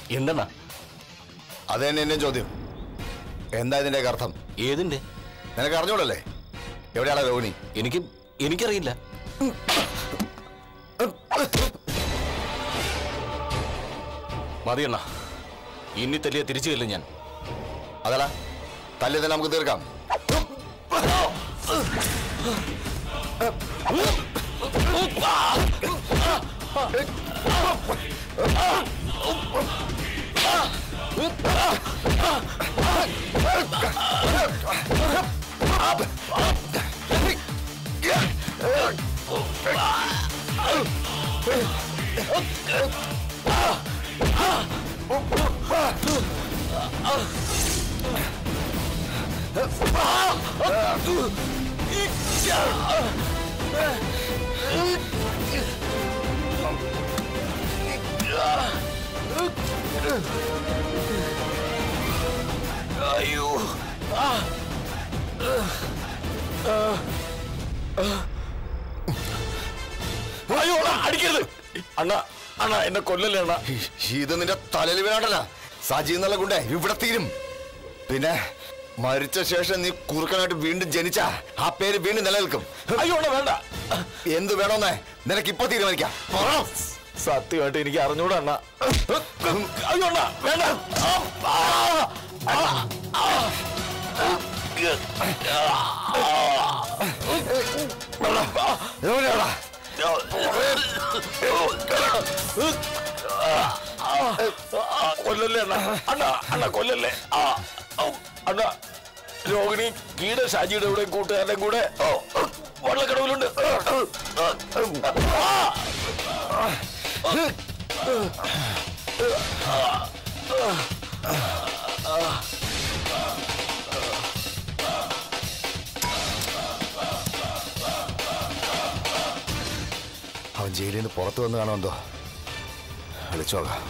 എന്തെണ്ണ അത് തന്നെ എന്റെ ചോദ്യം എന്താ ഇതിന്റെ അർത്ഥം ഏതിന്റെ നിനക്ക് അറിഞ്ഞോളല്ലേ എവിടെയാണ് രോഹിണി എനിക്ക് എനിക്കറിയില്ല മതിയണ്ണ ഇനി തല്ലിയ തിരിച്ചു ചെല്ലും ഞാൻ അതല്ല തല്ലി തന്നെ നമുക്ക് തീർക്കാം അയ്യോ അണ്ണാ, അടിക്കരുത് അണ്ണ അണ്ണ എന്നെ കൊല്ലല്ലേ അണ്ണ ഇത് നിന്റെ തലയിൽ വീണാണ്ടല്ല സജി എന്നുള്ള ഗുണ്ടേ ഇവിടെ തീരും പിന്നെ മരിച്ച ശേഷം നീ കുറുക്കനായിട്ട് വീണ്ടും ജനിച്ച ആ പേര് വീണ്ടും നിലനിൽക്കും അയ്യോ അണ്ണ വേണ്ട എന്ത് വേണോന്നേ നിനക്ക് ഇപ്പൊ തീരുമാനിക്കാം പറ. സത്യമായിട്ട് എനിക്ക് അറിഞ്ഞൂടാ അണ്ണ അയ്യോ അണ്ണ വേണ്ട ആ, ആ, ആ, ആ. എവിടെയാടാ? കൊല്ലല്ലേ അണ്ണ അണ്ണ അണ്ണ കൊല്ലല്ലേ ആ ഔ, അണ്ണ രോഹിണി കീട ഷാജിയുടെ കൂടെ കൂട്ടുകാരുടെ കൂടെ ഓ, വള്ളക്കടവിലുണ്ട് ആ, അവൻ ജയിലിൽ നിന്ന് പുറത്തു വന്ന് കാണുമെന്തോ വിളിച്ചോളാം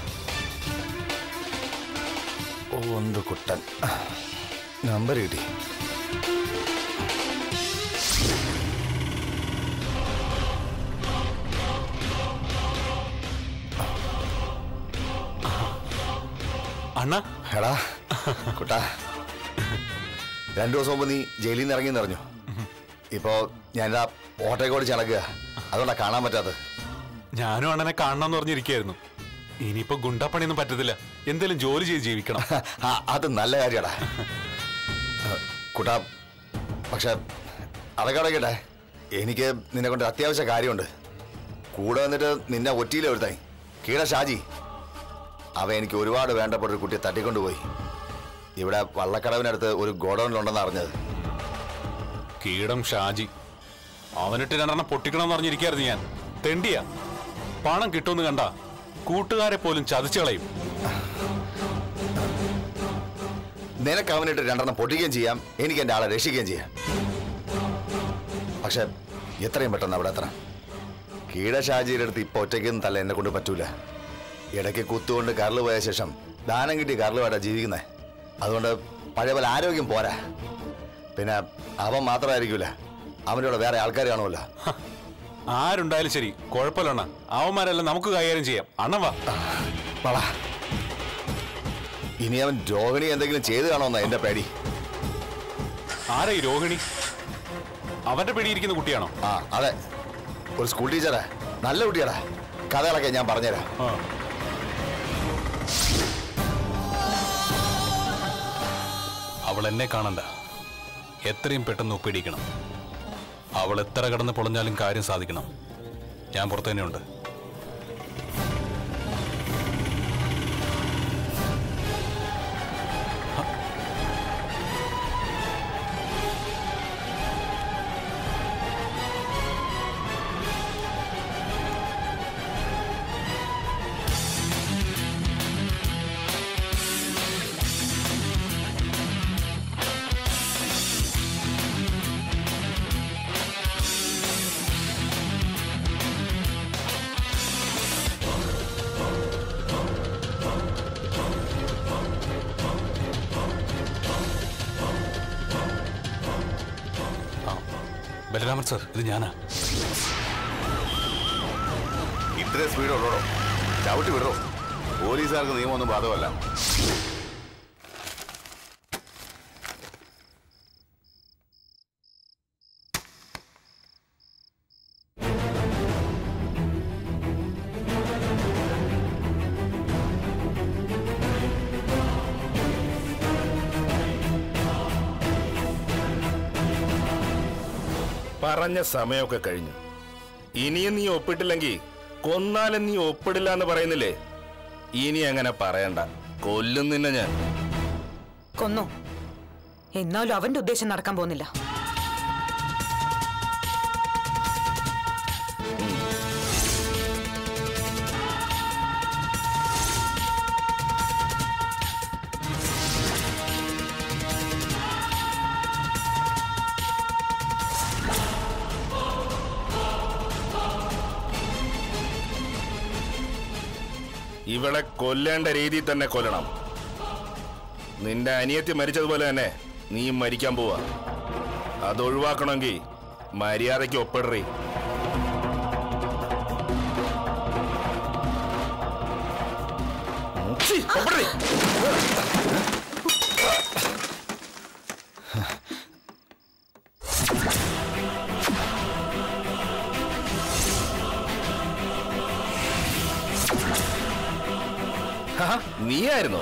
ഓ എന്ത് കുട്ടൻ നമ്പർ കിട്ടി അണ്ണ എടാ കുട്ടാ രണ്ടു ദിവസം മുമ്പ് നീ ജയിലിൽ നിന്ന് ഇറങ്ങി നിറഞ്ഞു ഇപ്പോ ഞാൻ ഓട്ടോക്കോട് ചടക്കുക അതുകൊണ്ടാ കാണാൻ പറ്റാത്തത് ഞാനും അണ്ണനെ കാണണമെന്ന് പറഞ്ഞിരിക്കായിരുന്നു ഇനിയിപ്പോ ഗുണ്ടപ്പണിയൊന്നും പറ്റത്തില്ല എന്തേലും ജോലി ചെയ്ത് ജീവിക്കണം ആ അത് നല്ല കാര്യടാ കുട്ടാ പക്ഷെ അതൊക്കെ അടയ്ക്കട്ടെ എനിക്ക് നിന്നെ കൊണ്ട് അത്യാവശ്യ കാര്യമുണ്ട് കൂടെ വന്നിട്ട് നിന്നെ ഒറ്റയിലെ ഒരുത്തായി കീഴ ഷാജി അവ എനിക്ക് ഒരുപാട് വേണ്ടപ്പെട്ട ഒരു കുട്ടിയെ തട്ടിക്കൊണ്ടുപോയി ഇവിടെ വള്ളക്കടവിനടുത്ത് ഒരു ഗോഡൗണിലുണ്ടെന്ന് അറിഞ്ഞത് കീടം ഷാജി അവനിട്ട് രണ്ടെണ്ണം പൊട്ടിക്കണമെന്ന് പറഞ്ഞിരിക്കായിരുന്നു ഞാൻ തെണ്ടിയ പണം കിട്ടുമെന്ന് കണ്ട കൂട്ടുകാരെ പോലും ചതിച്ചു കളയും നിനക്ക് അവനിട്ട് രണ്ടെണ്ണം പൊട്ടിക്കുകയും ചെയ്യാം എനിക്ക് എൻ്റെ ആളെ രക്ഷിക്കുകയും ചെയ്യാം പക്ഷെ എത്രയും പെട്ടെന്ന് അവിടെ എത്തണം കീടശാജിയുടെ അടുത്ത് ഇപ്പൊ ഒറ്റയ്ക്കൊന്നും തല്ല എന്നെ കൊണ്ട് പറ്റൂല ഇടയ്ക്ക് കുത്തുകൊണ്ട് കരള് പോയ ശേഷം ദാനം കിട്ടി കരളുമായിട്ടാ ജീവിക്കുന്നത് അതുകൊണ്ട് പഴയ പോലെ ആരോഗ്യം പോരാ പിന്നെ അവൻ മാത്രമായിരിക്കൂല അവൻ്റെ കൂടെ വേറെ ആൾക്കാർ കാണുമല്ലോ ഹ, ആരുണ്ടായാലും ശരി കുഴപ്പമില്ല അണ്ണ അവന്മാരെല്ലാം നമുക്ക് കൈകാര്യം ചെയ്യാം അണ്ണൻ വാ വള ഇനി അവൻ രോഹിണി എന്തെങ്കിലും ചെയ്തു കാണുമെന്നാ എൻ്റെ പേടി ആരാ ഈ രോഹിണി അവന്റെ പിടിയിരിക്കുന്ന കുട്ടിയാണോ ആ അതെ ഒരു സ്കൂൾ ടീച്ചറാ നല്ല കുട്ടിയാടാ കഥകളൊക്കെ ഞാൻ പറഞ്ഞുതരാം ആ അവൾ എന്നെ കാണണ്ട എത്രയും പെട്ടെന്ന് ഒപ്പിടിക്കണം അവൾ എത്ര കിടന്ന് പൊളഞ്ഞാലും കാര്യം സാധിക്കണം ഞാൻ പുറത്തു തന്നെയുണ്ട് ബലരാമൻ സർ ഇത് ഞാനാ ഇത്രയും സ്പീഡ് ഉള്ളോ ചവിട്ടി വിടോ പോലീസുകാർക്ക് നിയമമൊന്നും ബാധകമല്ല പറഞ്ഞ സമയമൊക്കെ കഴിഞ്ഞു ഇനിയും നീ ഒപ്പിട്ടില്ലെങ്കിൽ കൊന്നാലും നീ ഒപ്പിടില്ല എന്ന് പറയുന്നില്ലേ ഇനി അങ്ങനെ പറയണ്ട കൊല്ലും നിന്നെ ഞാൻ കൊന്നു എന്നാലും അവന്റെ ഉദ്ദേശം നടക്കാൻ പോകുന്നില്ല ഇവളെ കൊല്ലേണ്ട രീതിയിൽ തന്നെ കൊല്ലണം നിന്റെ അനിയത്തി മരിച്ചതുപോലെ തന്നെ നീ മരിക്കാൻ പോവാ അത് ഒഴിവാക്കണമെങ്കിൽ മര്യാദയ്ക്ക് ഒപ്പിടറി ഒപ്പിടറി നീയായിരുന്നോ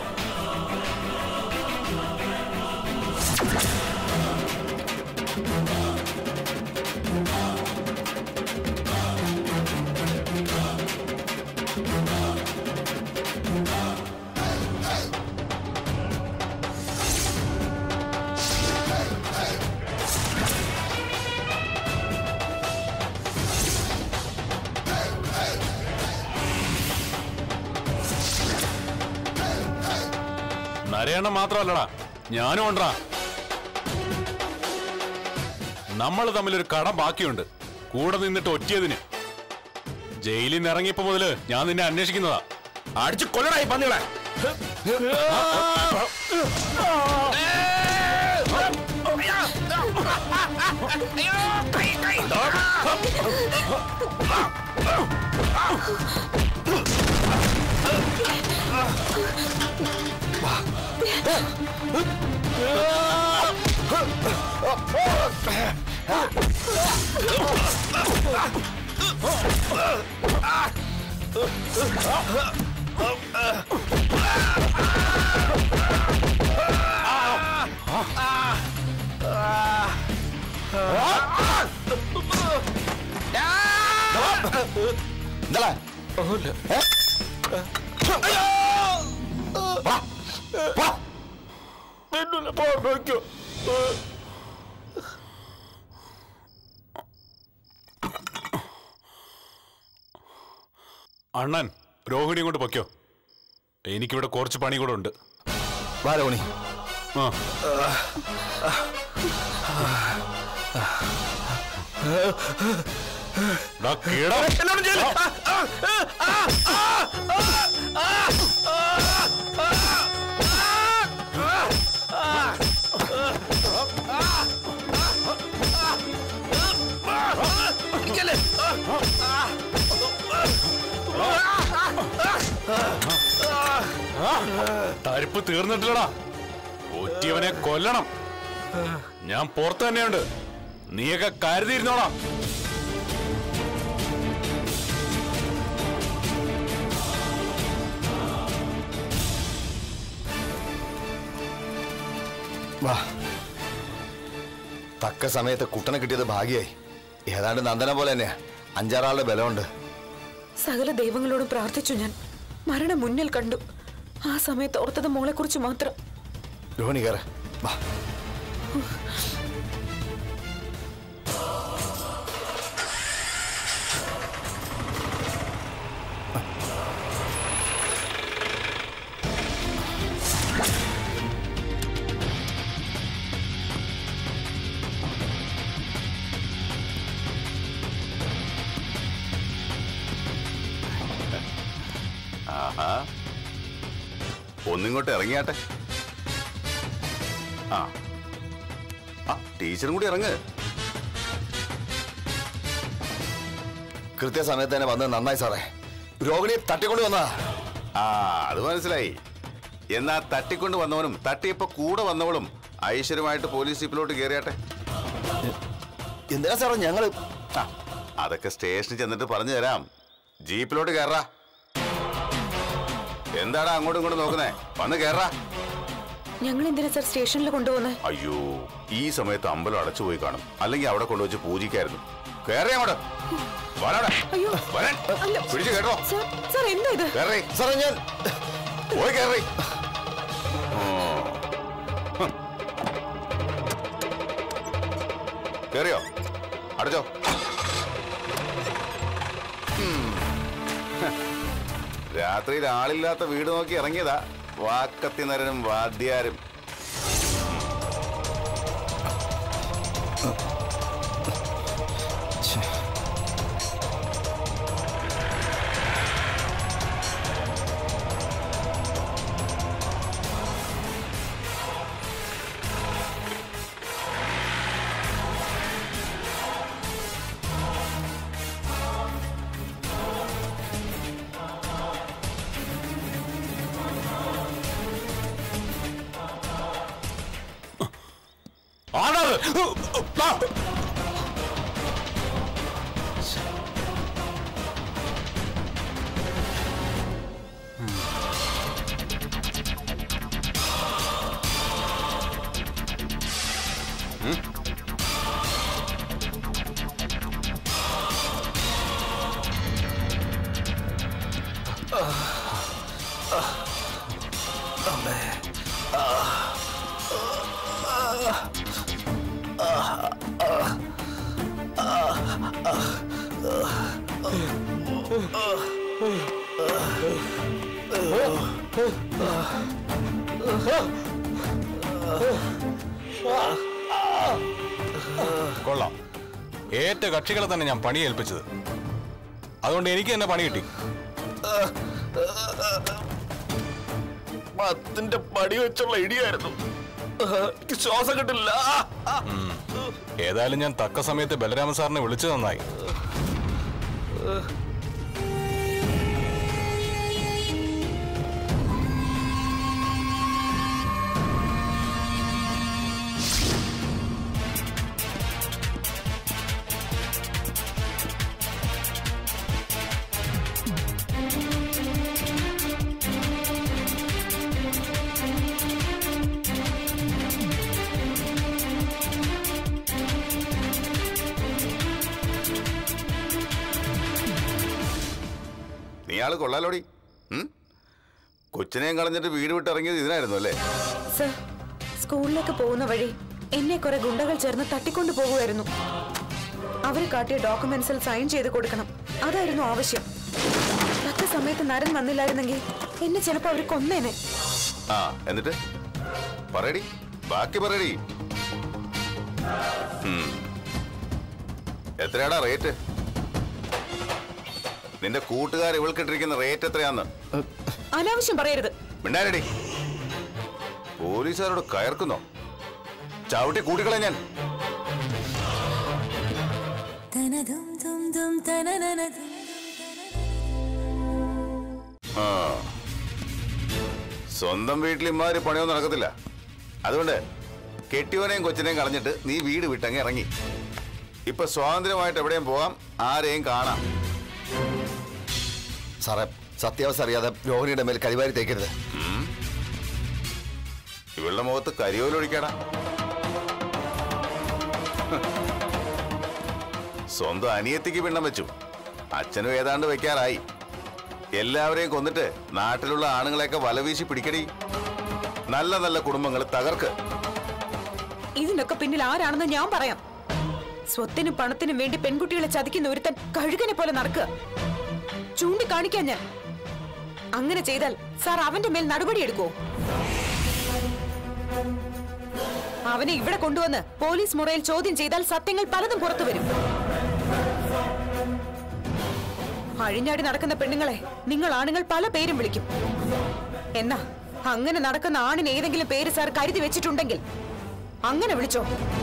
നരയണ്ണം മാത്രമല്ലടാ ഞാനും ഉണ്ടടാ നമ്മൾ തമ്മിലൊരു കട ബാക്കിയുണ്ട് കൂടെ നിന്നിട്ട് ഒറ്റിയതിന് ജയിലിൽ നിന്ന് ഇറങ്ങിയപ്പോ മുതല് ഞാൻ നിന്നെ അന്വേഷിക്കുന്നതാ അടിച്ചു കൊല്ലടായി പന്നികളെ എന്താ അണ്ണൻ രോഹിണിയും കൊണ്ട് പൊയ്ക്കോ എനിക്കിവിടെ കുറച്ച് പണി കൂടെ ഉണ്ട് ബാലമണി ആ ഡാ, കീടം. തരിപ്പ് തീർന്നിട്ടില്ലടാ ഒറ്റിയവനെ കൊല്ലണം ഞാൻ പുറത്ത് തന്നെയുണ്ട് നീയൊക്കെ കരുതിയിരുന്നോടാ വാ തക്ക സമയത്ത് കുട്ടനെ കിട്ടിയത് ഭാഗ്യായി ഏതാണ്ട് നന്ദന പോലെ തന്നെയാ അഞ്ചാറാളുടെ ബലമുണ്ട് സകല ദൈവങ്ങളോടും പ്രാർത്ഥിച്ചു ഞാൻ മരണം മുന്നിൽ കണ്ടു ആ സമയത്ത് ഓർത്തത് മോളെക്കുറിച്ച് മാത്രം രോഹിണി കയറ വാ ആഹാ ഒന്നിങ്ങോട്ട് ഇറങ്ങിയാട്ടെ ആ ആ ടീച്ചറും കൂടി ഇറങ്ങ് കൃത്യസമയത്ത് തന്നെ വന്നത് നന്നായി സാറേ രോഹിണിയെ തട്ടിക്കൊണ്ട് വന്നതാ ആ അത് മനസ്സിലായി എന്നാ തട്ടിക്കൊണ്ട് വന്നവനും തട്ടിയപ്പോ കൂടെ വന്നവളും ഐശ്വര്യമായിട്ട് പോലീസ് ജീപ്പിലോട്ട് കയറിയാട്ടെ എന്തിനാ സാറേ ഞങ്ങള് ആ, അതൊക്കെ സ്റ്റേഷനിൽ ചെന്നിട്ട് പറഞ്ഞു തരാം ജീപ്പിലോട്ട് കയറാ എന്താടാ അങ്ങോട്ടും ഇങ്ങോട്ടും നോക്കുന്നേ വന്ന് കയറാ ഞങ്ങൾ എന്തിനാ സർ സ്റ്റേഷനിൽ കൊണ്ടുപോകുന്നത് അയ്യോ ഈ സമയത്ത് അമ്പലം അടച്ചുപോയി കാണും അല്ലെങ്കിൽ അവിടെ കൊണ്ടുവച്ച് പൂജിക്കായിരുന്നു കയറി അങ്ങോട്ട് വരാടാ അയ്യോ. വരാൻ അല്ല. പിടിച്ചു കേട്ടോ സർ സർ എന്താ ഇത് കയറി സാറേ ഞാൻ പോയി കയറി കേറിയോ അടച്ചോ ഉം. ഹ. രാത്രിയിൽ ആളില്ലാത്ത വീട് നോക്കി ഇറങ്ങിയതാ വാക്കത്തി നരനും വാദ്യാരും ആണത് ആ. കൊള്ളാം ഏറ്റ കക്ഷികളെ തന്നെ ഞാൻ പണി ഏൽപ്പിച്ചത് അതുകൊണ്ട് എനിക്ക് തന്നെ പണി കിട്ടി പത്തിന്റെ പടി വെച്ചുള്ള ഇടിയായിരുന്നു എനിക്ക് ശ്വാസം കിട്ടില്ല ഏതായാലും ഞാൻ തക്ക സമയത്ത് ബലരാമ സാറിനെ വിളിച്ചു നന്നായി നീ ആള് കൊള്ളാലോടി ഉം? കൊച്ചിനെയും കളഞ്ഞിട്ട് വീട് വിട്ട് ഇറങ്ങിയത് ഇതിനായിരുന്നു അല്ലേ സർ സ്കൂളിലേക്ക് പോകുന്ന വഴി എന്നെ കുറെ ഗുണ്ടകൾ ചേർന്ന് തട്ടിക്കൊണ്ടു പോകുമായിരുന്നു അവര് കാട്ടിയ ഡോക്യുമെന്റ്സിൽ സൈൻ ചെയ്ത് കൊടുക്കണം അതായിരുന്നു ആവശ്യം തക്ക സമയത്ത് നരൻ വന്നില്ലായിരുന്നെങ്കിൽ എന്നെ ചിലപ്പോ അവർ കൊന്നേനെ ആ എന്നിട്ട് പറയടി ബാക്കി പറയടി ഉം. എത്രയാടാ റേറ്റ് നിന്റെ കൂട്ടുകാർ ഇവൾക്കിട്ടിരിക്കുന്ന റേറ്റ് എത്രയാന്ന് അനാവശ്യം പറയരുത് മിണ്ടാരടി പോലീസുകാരോട് കയർക്കുന്നോ ചവിട്ടി കൂട്ടിക്കളെ ഞാൻ ആ. സ്വന്തം വീട്ടിൽ ഇമാര് പണിയൊന്നും നടക്കത്തില്ല അതുകൊണ്ട് കെട്ടിയോനെയും കൊച്ചിനെയും കളഞ്ഞിട്ട് നീ വീട് വിട്ടങ്ങ് ഇറങ്ങി ഇപ്പൊ സ്വാതന്ത്ര്യമായിട്ട് എവിടെയും പോകാം ആരെയും കാണാം സാറേ സത്യാവസ്ഥ അറിയാതെ രോഹിണിയുടെ മേൽ കരിവാരി തേക്കരുത് ഇവളുടെ മുഖത്ത് കരിയോലൊഴിക്കടാ സ്വന്തം അനിയത്തിക്ക് പിണ്ണം വെച്ചു അച്ഛനും ഏതാണ്ട് വെക്കാറായി എല്ലാവരെയും കൊന്നിട്ട് നാട്ടിലുള്ള ആണുങ്ങളെയൊക്കെ വലവീശി പിടിക്കടി നല്ല നല്ല കുടുംബങ്ങൾ തകർക്ക് ഇതിനൊക്കെ പിന്നിൽ ആരാണെന്ന് ഞാൻ പറയാം സ്വത്തിനും പണത്തിനും വേണ്ടി പെൺകുട്ടികളെ ചതിക്കുന്ന ഒരുത്തൻ കഴുകനെ പോലെ നടക്കുക ചൂണ്ടിക്കാണിക്കാൻ ഞാൻ അങ്ങനെ ചെയ്താൽ സാർ അവന്റെ മേൽ നടപടി എടുക്കുവോ അവനെ ഇവിടെ കൊണ്ടുവന്ന് പോലീസ് മുറയിൽ ചോദ്യം ചെയ്താൽ സത്യങ്ങൾ പലതും പുറത്തു വരും അഴിഞ്ഞാടി നടക്കുന്ന പെണ്ണുങ്ങളെ നിങ്ങൾ ആണുങ്ങൾ പല പേരും വിളിക്കും എന്നാ അങ്ങനെ നടക്കുന്ന ആണിന് ഏതെങ്കിലും പേര് സാർ കരുതി വെച്ചിട്ടുണ്ടെങ്കിൽ അങ്ങനെ വിളിച്ചോ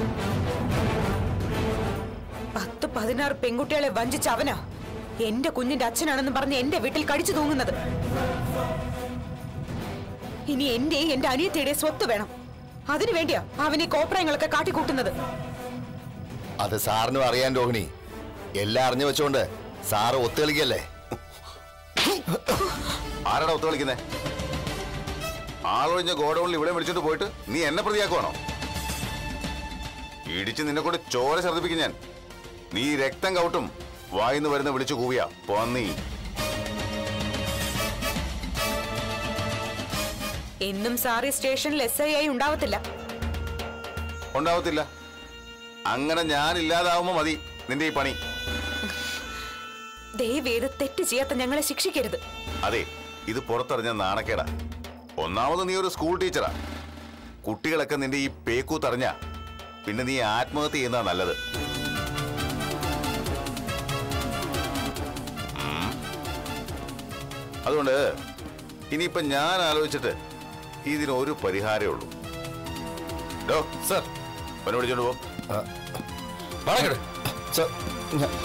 പത്ത് പതിനാറ് പെൺകുട്ടികളെ വഞ്ചിച്ച അവനാ എന്റെ കുഞ്ഞിന്റെ അച്ഛനാണെന്ന് പറഞ്ഞ് എന്റെ വീട്ടിൽ കടിച്ചു തൂങ്ങുന്നത് ഇനി എന്റെയും എന്റെ അനിയത്തിയുടെ സ്വത്ത് വേണം അതിനു വേണ്ടിയാ അവൻ ഈ കോപ്രായങ്ങളൊക്കെ കാട്ടിക്കൂട്ടുന്നത് അത് സാറിനും അറിയാൻ രോഹിണി എല്ലാം അറിഞ്ഞു വെച്ചോണ്ട് സാറ് ഒത്തുകളിക്കല്ലേ ആരാടാ ഒത്തു കളിക്കുന്നേ ആളൊഴിഞ്ഞ ഗോഡൌണിൽ ഇവിടെ വിളിച്ചോണ്ട് പോയിട്ട് നീ എന്നെ പ്രതിയാക്കുവാണോ ഇടിച്ച് നിന്നെ കൊണ്ട് ചോര ഛർദ്ദിപ്പിക്കും ഞാൻ നീ രക്തം കൗട്ടും വായിന്ന് വരുന്ന വിളിച്ചു കൂവിയ പോന്നീ എന്നും സാറി സ്റ്റേഷനിൽ എസ് ഐ ആയി ഉണ്ടാവത്തില്ല ഉണ്ടാവത്തില്ല അങ്ങനെ ഞാൻ ഇല്ലാതാവുമ്പോ മതി നിന്റെ ഈ പണി ദയവേത് തെറ്റ് ചെയ്യാത്ത ഞങ്ങളെ ശിക്ഷിക്കരുത് അതെ ഇത് പുറത്തറിഞ്ഞ നാണക്കേടാ ഒന്നാമത് നീ ഒരു സ്കൂൾ ടീച്ചറാ കുട്ടികളൊക്കെ നിന്റെ ഈ പേക്കൂത്തറിഞ്ഞ പിന്നെ നീ ആത്മഹത്യ ചെയ്യുന്നതാ നല്ലത് ഉം. അതുകൊണ്ട് ഇനിയിപ്പൊ ഞാൻ ആലോചിച്ചിട്ട് ഇതിന് ഒരു പരിഹാരമേ ഉള്ളൂ ഡോ സർ പനി വിളിച്ചോണ്ട് പോ സർ ഞാൻ-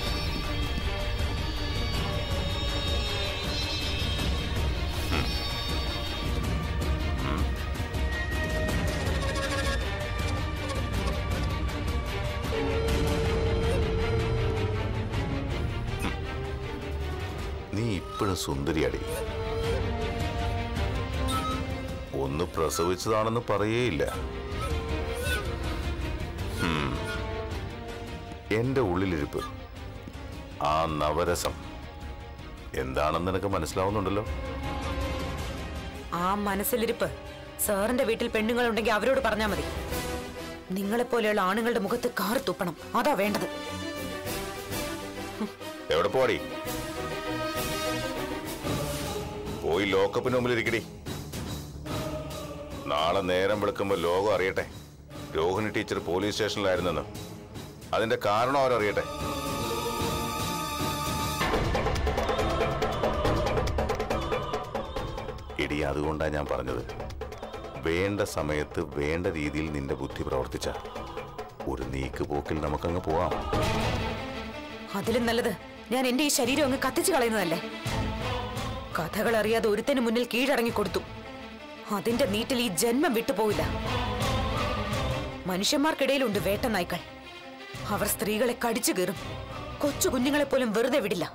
നീ ഇപ്പോഴും സുന്ദരിയാടി ഒന്ന് പ്രസവിച്ചതാണെന്ന് പറയേയില്ല ഹും. എന്റെ ഉള്ളിലിരിപ്പ് ആ നവരസം എന്താണെന്ന് നിനക്ക് മനസ്സിലാവുന്നുണ്ടല്ലോ ആ മനസ്സിലിരിപ്പ് സാറിന്റെ വീട്ടിൽ പെണ്ണുങ്ങളുണ്ടെങ്കിൽ അവരോട് പറഞ്ഞാൽ മതി നിങ്ങളെപ്പോലെയുള്ള ആണുങ്ങളുടെ മുഖത്ത് കാർ തുപ്പണം അതാ വേണ്ടത് എവിടെ പോടി പോയി ലോക്കപ്പിന് മുമ്പിൽ ഇരിക്കടി നാളെ നേരം വെളുക്കുമ്പോ ലോകം അറിയട്ടെ രോഹിണി ടീച്ചർ പോലീസ് സ്റ്റേഷനിലായിരുന്നെന്ന് അതിന്റെ കാരണം അവരറിയട്ടെ ഇടി അതുകൊണ്ടാ ഞാൻ പറഞ്ഞത് വേണ്ട സമയത്ത് വേണ്ട രീതിയിൽ നിന്റെ ബുദ്ധി പ്രവർത്തിച്ച ഒരു നീക്ക് പോക്കിൽ നമുക്കങ്ങ് പോവാം അതിലും നല്ലത് ഞാൻ എന്റെ ഈ ശരീരം അങ്ങ് കത്തിച്ചു കളയുന്നതല്ലേ കഥകൾ അറിയാതെ ഒരുത്തന് മുന്നിൽ കീഴടങ്ങി കൊടുത്തു അതിന്റെ നീറ്റിൽ ഈ ജന്മം വിട്ടുപോയില്ല മനുഷ്യന്മാർക്കിടയിലുണ്ട് വേട്ട നായ്ക്കൾ അവർ സ്ത്രീകളെ കടിച്ചു കീറും കൊച്ചു കുഞ്ഞുങ്ങളെ പോലും വെറുതെ വിടില്ല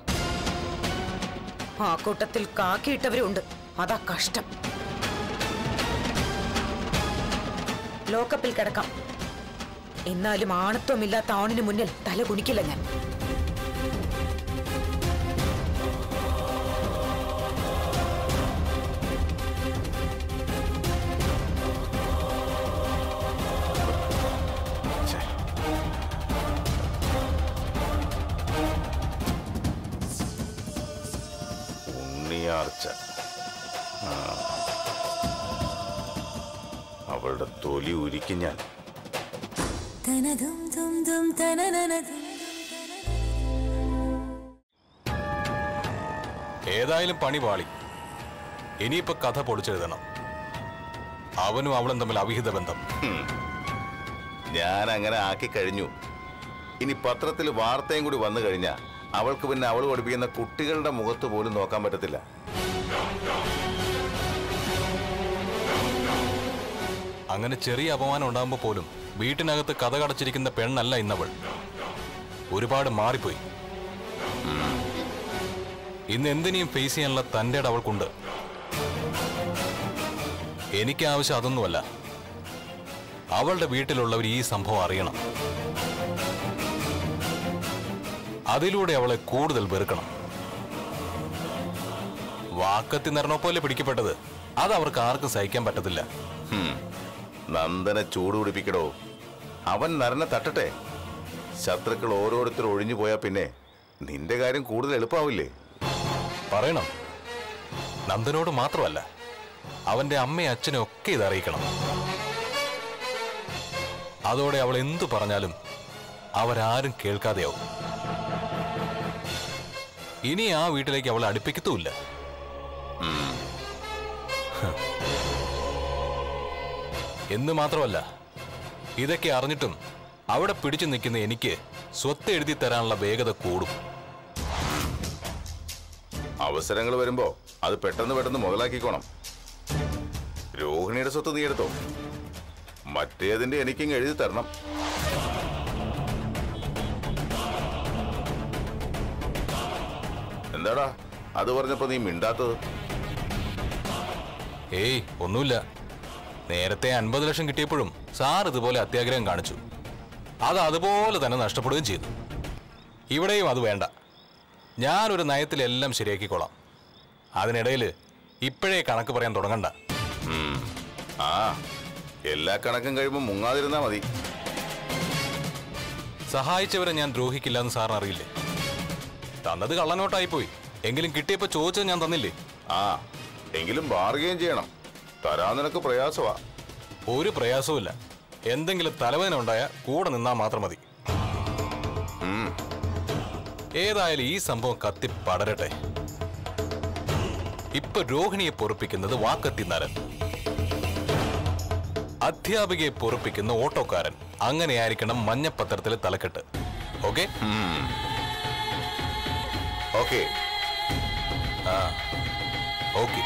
ആ കൂട്ടത്തിൽ കാക്കിയിട്ടവരുണ്ട് അതാ കഷ്ടം ലോക്കപ്പിൽ കിടക്കാം എന്നാലും ആണത്വമില്ലാത്ത ആണിന് മുന്നിൽ തല കുനിക്കില്ല ഞാൻ ഛെ. ഉണ്ണിയാർച്ച ആ. അവളുടെ തൊലി ഉരിക്കും ഞാൻ ഏതായാലും പണി പാളി ഇനിയിപ്പോ കഥ പൊളിച്ചെഴുതണം അവനും അവളും തമ്മിൽ അവിഹിത ബന്ധം ഞാൻ അങ്ങനെ ആക്കി കഴിഞ്ഞു ഇനി പത്രത്തിൽ വാർത്തയും കൂടി വന്നു കഴിഞ്ഞാൽ അവൾക്ക് പിന്നെ അവൾ പഠിപ്പിക്കുന്ന കുട്ടികളുടെ മുഖത്ത് പോലും നോക്കാൻ പറ്റത്തില്ല അങ്ങനെ ചെറിയ അപമാനം ഉണ്ടാകുമ്പോൾ പോലും വീട്ടിനകത്ത് കഥ കടച്ചിരിക്കുന്ന പെണ്ണല്ല ഇന്നവൾ ഒരുപാട് മാറിപ്പോയി ഇന്ന് എന്തിനേയും ഫേസ് ചെയ്യാനുള്ള തൻ്റെ ഇടം അവൾക്കുണ്ട് എനിക്ക് ആവശ്യം അതൊന്നുമല്ല അവളുടെ വീട്ടിലുള്ളവർ ഈ സംഭവം അറിയണം അതിലൂടെ അവളെ കൂടുതൽ വെറുക്കണം വാക്കത്തി നിറണ പോലെ പിടിക്കപ്പെട്ടത് അത് അവർക്ക് ആർക്കും സഹിക്കാൻ പറ്റത്തില്ല ഹും. നന്ദനെ ചൂട് പിടിപ്പിക്കടോ അവൻ നരനെ തട്ടട്ടെ ശത്രുക്കൾ ഓരോരുത്തർ ഒഴിഞ്ഞു പോയാൽ പിന്നെ നിന്റെ കാര്യം കൂടുതൽ എളുപ്പമാവില്ലേ പറയണം നന്ദനോട് മാത്രമല്ല അവന്റെ അമ്മയും അച്ഛനും ഒക്കെ ഇത് അറിയിക്കണം അതോടെ അവൾ എന്തു പറഞ്ഞാലും അവരാരും കേൾക്കാതെയാവും ഇനി ആ വീട്ടിലേക്ക് അവൾ അടുപ്പിക്കത്തുമില്ല ഹ്. എന്ന് മാത്രമല്ല ഇതൊക്കെ അറിഞ്ഞിട്ടും അവിടെ പിടിച്ചു നിൽക്കുന്ന എനിക്ക് സ്വത്ത് എഴുതി തരാനുള്ള വേഗത കൂടും അവസരങ്ങൾ വരുമ്പോ അത് പെട്ടെന്ന് പെട്ടെന്ന് മുതലാക്കിക്കോണം രോഹിണിയുടെ സ്വത്ത് നീ എടുത്തോ മറ്റേതിന്റെ എനിക്കിങ് എഴുതി തരണം എന്താടാ അത് പറഞ്ഞപ്പോ നീ മിണ്ടാത്തത് ഏയ് ഒന്നുമില്ല നേരത്തെ അൻപത് ലക്ഷം കിട്ടിയപ്പോഴും സാർ ഇതുപോലെ അത്യാഗ്രഹം കാണിച്ചു അത് അതുപോലെ തന്നെ നഷ്ടപ്പെടുകയും ചെയ്തു ഇവിടെയും അത് വേണ്ട ഞാനൊരു നയത്തിലെല്ലാം ശരിയാക്കിക്കോളാം അതിനിടയിൽ ഇപ്പോഴേ കണക്ക് പറയാൻ തുടങ്ങണ്ട ആ എല്ലാ കണക്കും കഴിയുമ്പോൾ മുങ്ങാതിരുന്നാ മതി സഹായിച്ചവരെ ഞാൻ ദ്രോഹിക്കില്ല എന്ന് സാറിന് അറിയില്ലേ തന്നത് കള്ളനോട്ടായിപ്പോയി എങ്കിലും കിട്ടിയപ്പോ ചോദിച്ചത് ഞാൻ തന്നില്ലേ ആ എങ്കിലും ബാർഗെയിൻ ചെയ്യണം തരാൻ നിനക്ക് പ്രയാസമാ ഒരു പ്രയാസവുമില്ല എന്തെങ്കിലും തലവേദന ഉണ്ടായ കൂടെ നിന്നാ മാത്രം മതി ഏതായാലും ഈ സംഭവം കത്തി പടരട്ടെ ഇപ്പൊ രോഹിണിയെ പൊറപ്പിക്കുന്നത് വാക്കത്തിനാരൻ അധ്യാപികയെ പൊറപ്പിക്കുന്ന ഓട്ടോക്കാരൻ അങ്ങനെയായിരിക്കണം മഞ്ഞപ്പത്രത്തിലെ തലക്കെട്ട് ഓക്കെ ഓക്കെ ഓക്കെ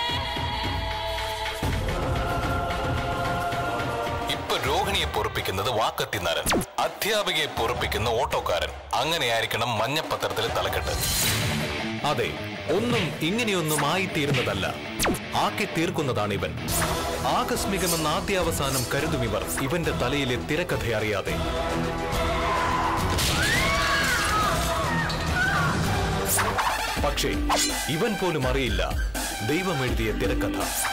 ഇപ്പൊ രോഹിണിയെ പൊറപ്പിക്കുന്നത് വാക്കത്തിനാരൻ അധ്യാപികയെ പൊറപ്പിക്കുന്ന ഓട്ടോക്കാരൻ അങ്ങനെയായിരിക്കണം മഞ്ഞപ്പത്രത്തിലെ തലക്കെട്ട് അതെ ഒന്നും ഇങ്ങനെയൊന്നും ആയിത്തീരുന്നതല്ല ആക്കി തീർക്കുന്നതാണ് ഇവൻ ആകസ്മികമെന്ന് ആദ്യാവസാനം കരുതും ഇവർ ഇവന്റെ തലയിലെ തിരക്കഥ അറിയാതെ പക്ഷേ ഇവൻ പോലും അറിയില്ല ദൈവം എഴുതിയ തിരക്കഥ